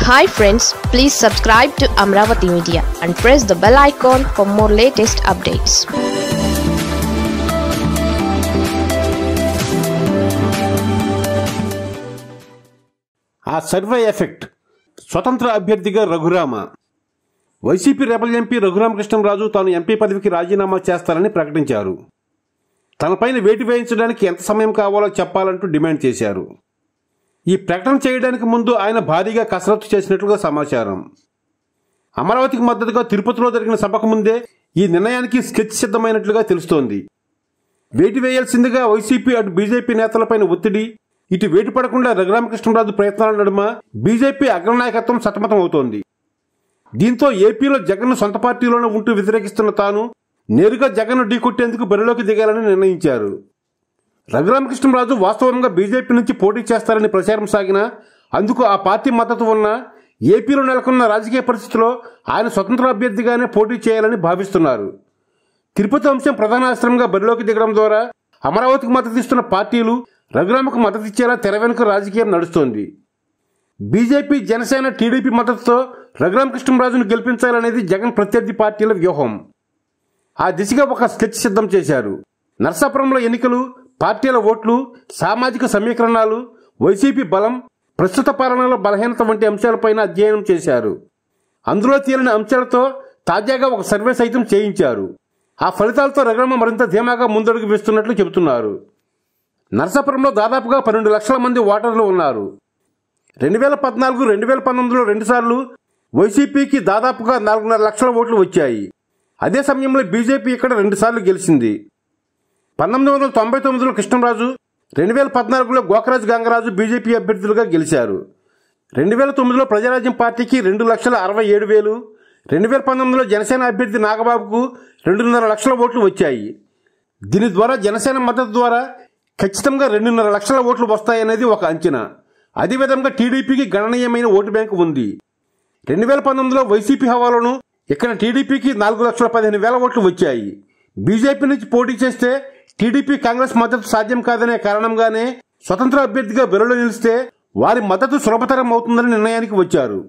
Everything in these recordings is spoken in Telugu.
hi friends please subscribe to Amaravati Media and press the bell icon for more latest updates ఆ సర్వే ఎఫెక్ట్ స్వతంత్ర అభ్యర్థిగా Raghurama YCP rebel MP Raghuramakrishnamraju తాను ఎంపీ పదవికి రాజీనామా చేస్తారని ప్రకటించారు తనపైన వేటు వేయించడానికి ఎంత సమయం కావాలో చెప్పాలంటూ డిమాండ్ చేశారు ఈ ప్రకటన చేయడానికి ముందు ఆయన భారీగా కసరత్తు చేసినట్లుగా సమాచారం అమరావతికి మద్దతుగా తిరుపతిలో జరిగిన సభకు ముందే ఈ నిర్ణయానికి స్కెచ్ సిద్ధమైనట్లుగా తెలుస్తోంది వేటు వేయాల్సిందిగా వైసీపీ అటు బీజేపీ నేతలపైన ఒత్తిడి ఇటు వేటు పడకుండా రఘురామకృష్ణరాజు ప్రయత్నాల నడుమ బీజేపీ అగ్రనాయకత్వం సతమతం అవుతోంది దీంతో ఏపీలో జగన్ సొంత పార్టీలోనే ఉంటూ వ్యతిరేకిస్తున్న తాను నేరుగా జగన్ ఢీకొట్టేందుకు బరిలోకి దిగాలని నిర్ణయించారు రఘురామకృష్ణరాజు వాస్తవంగా బీజేపీ నుంచి పోటీ చేస్తారని ప్రచారం సాగినా అందుకు ఆ పార్టీ మద్దతు ఉన్న ఏపీలో నెలకొన్న రాజకీయ పరిస్థితిలో ఆయన స్వతంత్ర అభ్యర్థిగానే పోటీ చేయాలని భావిస్తున్నారు తిరుపతి అంశం ప్రధాన ఆశ్రమంగా బరిలోకి దిగడం ద్వారా అమరావతికి మద్దతు ఇస్తున్న పార్టీలు రఘురామకు మద్దతు ఇచ్చేలా తెర వెనుక రాజకీయం నడుస్తోంది బీజేపీ జనసేన టీడీపీ మద్దతుతో రఘురామకృష్ణరాజును గెలిపించాలనేది జగన్ ప్రత్యర్థి పార్టీల వ్యూహం ఆ దిశగా ఒక స్కెచ్ సిద్ధం చేశారు నర్సాపురంలో ఎన్నికలు పార్టీల ఓట్లు సామాజిక సమీకరణాలు వైసీపీ బలం ప్రస్తుత పాలనలో బలహీనత వంటి అంశాలపైన అధ్యయనం చేశారు అందులో తేలిన అంశాలతో తాజాగా ఒక సర్వే సైతం చేయించారు ఆ ఫలితాలతో రఘురామ మరింత ధీమాగా ముందడుగు వేస్తున్నట్లు చెబుతున్నారు నరసాపురంలో దాదాపుగా పన్నెండు లక్షల మంది ఓటర్లు ఉన్నారు రెండు వేల పద్నాలుగు రెండు వేల పంతొమ్మిదిలో రెండుసార్లు వైసీపీకి దాదాపుగా నాలుగున్నర లక్షల ఓట్లు వచ్చాయి అదే సమయంలో బీజేపీ ఇక్కడ రెండుసార్లు గెలిచింది పంతొమ్మిది వందల తొంభై తొమ్మిదిలో కృష్ణరాజు రెండు వేల పద్నాలుగులో గోకరాజు గంగరాజు బీజేపీ అభ్యర్థులుగా గెలిచారు రెండు వేల తొమ్మిదిలో ప్రజారాజ్యం పార్టీకి రెండు లక్షల అరవై ఏడు వేలు రెండు వేల పంతొమ్మిదిలో జనసేన అభ్యర్థి నాగబాబుకు రెండున్నర లక్షల ఓట్లు వచ్చాయి దీని ద్వారా జనసేన మద్దతు ద్వారా ఖచ్చితంగా రెండున్నర లక్షల ఓట్లు వస్తాయనేది ఒక అంచనా అదేవిధంగా టీడీపీకి గణనీయమైన ఓటు బ్యాంకు ఉంది రెండు వేల పంతొమ్మిదిలో వైసీపీ హవాలోను ఇక్కడ టీడీపీకి నాలుగు లక్షల పదిహేను వేల ఓట్లు వచ్చాయి బీజేపీ నుంచి పోటీ చేస్తే టీడీపీ కాంగ్రెస్ మద్దతు సాధ్యం కాదనే కారణంగానే స్వతంత్ర అభ్యర్థిగా బెరలో నిలిస్తే వారి మద్దతు సులభతరం అవుతుందని నిర్ణయానికి వచ్చారు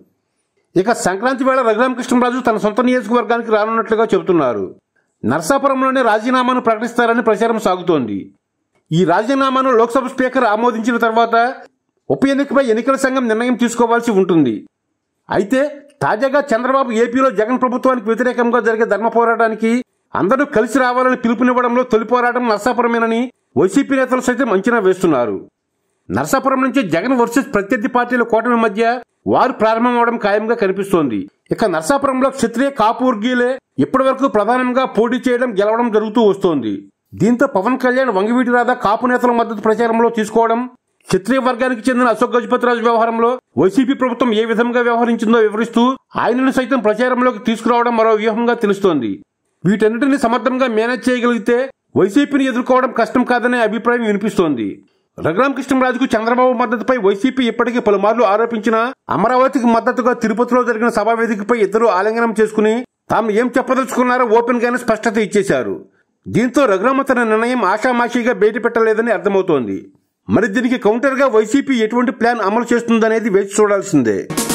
ఇక సంక్రాంతి వేళ రఘురామకృష్ణరాజు తన సొంత నియోజకవర్గానికి రానున్నట్లుగా చెబుతున్నారు నర్సాపురంలోనే రాజీనామాను ప్రకటిస్తారని ప్రచారం సాగుతోంది ఈ రాజీనామాను లోక్సభ స్పీకర్ ఆమోదించిన తర్వాత ఉప ఎన్నికపై ఎన్నికల సంఘం నిర్ణయం తీసుకోవాల్సి ఉంటుంది అయితే తాజాగా చంద్రబాబు ఏపీలో జగన్ ప్రభుత్వానికి వ్యతిరేకంగా జరిగే ధర్మ పోరాటానికి అందరూ కలిసి రావాలని పిలుపునివ్వడంలో తొలి పోరాటం నర్సాపురమేనని వైసీపీ నేతలు సైతం అంచనా వేస్తున్నారు నర్సాపురం నుంచి జగన్ వర్సెస్ ప్రత్యర్థి పార్టీల కూటమి మధ్య వారు ప్రారంభమవడం ఖాయంగా కనిపిస్తోంది ఇక నర్సాపురంలో క్షత్రియ కాపు వర్గీయులే ఇప్పటి వరకు ప్రధానంగా పోటీ చేయడం గెలవడం జరుగుతూ వస్తోంది దీంతో పవన్ కళ్యాణ్ వంగవీటి రాధా కాపు నేతల మద్దతు ప్రచారంలో తీసుకోవడం క్షత్రియ వర్గానికి చెందిన అశోక్ గజపతిరాజు వ్యవహారంలో వైసీపీ ప్రభుత్వం ఏ విధంగా వ్యవహరించిందో వివరిస్తూ ఆయనను సైతం ప్రచారంలోకి తీసుకురావడం మరో వ్యూహంగా తెలుస్తోంది వీటన్నిటిని సమర్థంగా మేనేజ్ చేయగలిగితే వైసీపీని ఎదుర్కోవడం కష్టం కాదనే అభిప్రాయం వినిపిస్తోంది రఘురామకృష్ణరాజుకు చంద్రబాబు మద్దతుపై వైసీపీ ఇప్పటికీ పలుమార్లు ఆరోపించినా అమరావతికి మద్దతుగా తిరుపతిలో జరిగిన సభా వేదికపై ఇద్దరు ఆలింగనం చేసుకుని తాము ఏం చెప్పదలుచుకున్నారో ఓపెన్ గానే స్పష్టత ఇచ్చేశారు దీంతో రఘురామ తన నిర్ణయం ఆషామాషీగా బయట పెట్టలేదని అర్థమవుతోంది మరి దీనికి కౌంటర్గా వైసీపీ ఎటువంటి ప్లాన్ అమలు చేస్తుందనేది వేచి చూడాల్సిందే